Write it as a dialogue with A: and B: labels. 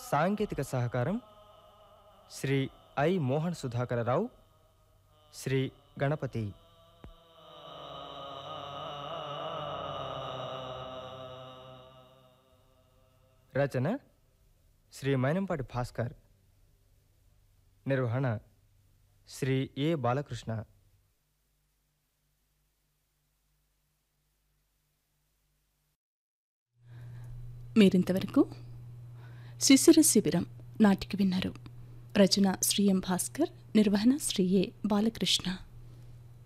A: సాంకేతిక సహకారం శ్రీ ఐ మోహన్ సుధాకరరావు శ్రీ గణపతి రచన శ్రీ మైనంపాటి భాస్కర్ నిర్వహణ శ్రీ ఏ బాలకృష్ణ
B: మీరింతవరకు శిశిర శిబిరం నాటికి విన్నారు రచన శ్రీ ఎం భాస్కర్ నిర్వహణ శ్రీ ఏ బాలకృష్ణ